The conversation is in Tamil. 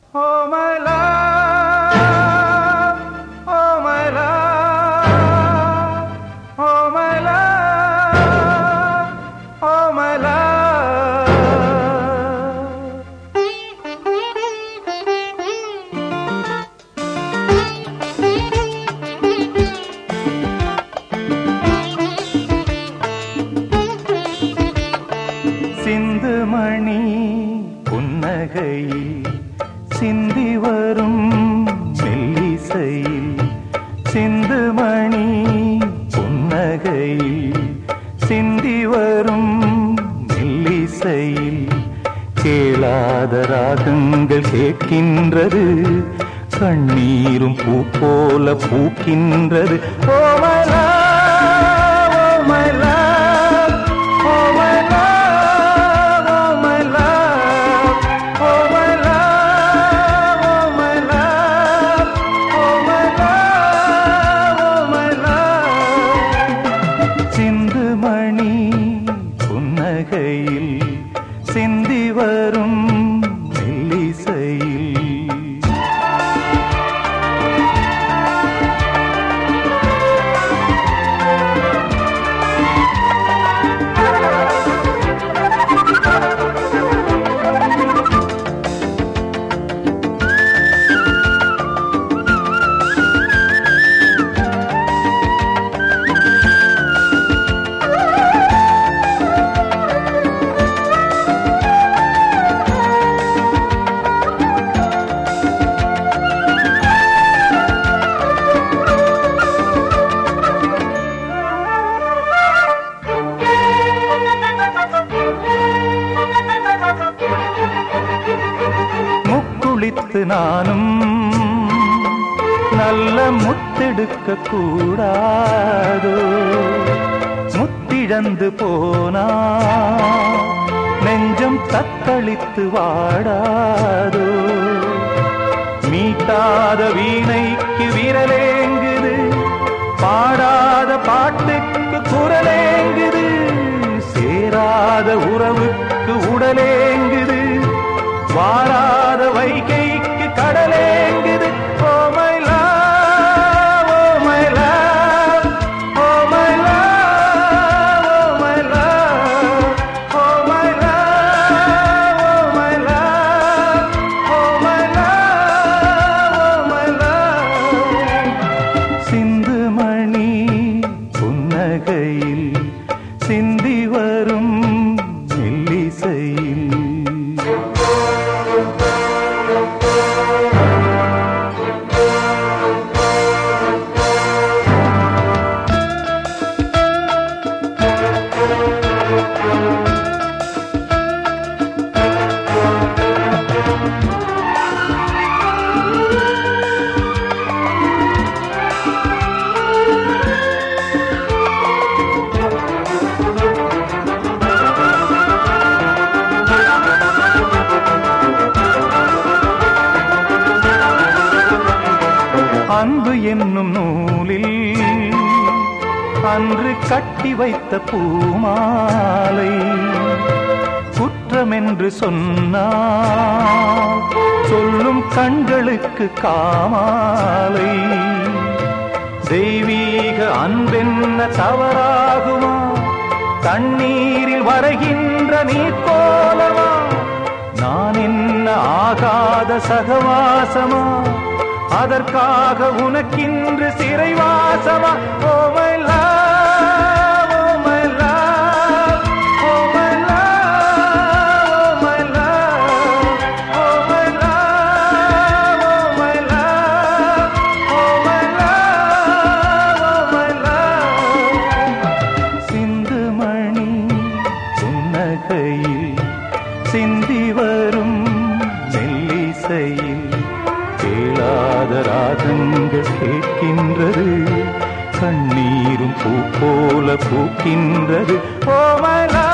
Oh my love, oh my love, oh my love, oh my love. சிந்து மணி புன்னகையில் சிந்தி வரும் மெல்லிசையில் சிந்து மணி புன்னகையில் சிந்தி வரும் மெல்லிசையில் கேளாத ராகங்கள் கேட்கின்றது கண்ணீரும் பூ போல பூக்கின்றது ஓ my love, oh my love, oh my love, oh my love, oh my love, oh my love, oh my love, oh my love. சிந்து மணி புன்னகையில் சிந்தி வரும் மெல்லிசையில் முக்குளித்து நானும் நல்ல முத்தெடுக்க கூடாதோ முத்திழந்து போனா நெஞ்சம் தத்தளித்து வாடாதோ மீட்டாத வீணைக்கு விரலேங்குது பாடாத பாட்டுக்கு குரலேங்குது சேராத உறவுக்கு உடலேங்குது வாராத வைகைக்கு கடலேங்குது oh my love, oh my love, oh my love, oh my love, oh my love, oh my love, oh my love, oh my love. சிந்து மணி புன்னகையில் சிந்தி வரும் மெல்லிசையில் அன்பு என்னும் நூலில் அன்று கட்டி வைத்த பூமாலை குற்றமென்று சொன்னால் சொல்லும் கண்களுக்கு காமாலை தெய்வீக அன்பென்ன தவறாகுமா தண்ணீரில் வரைகின்ற நீர் போலவா நான் என்ன ஆகாத சகவாசமா அதற்காக உனக்கின்று சிறைவாசமா oh my love, oh my love, oh my love, oh my love, oh my love, oh my love, oh my love, oh my love. சிந்து மணி புன்னகையில் சிந்தி வரும் மெல்லிசையில் கேளாத ராகங்கள் கேட்கின்றது கண்ணீரும் பூ போல பூக்கின்றது ஓ my love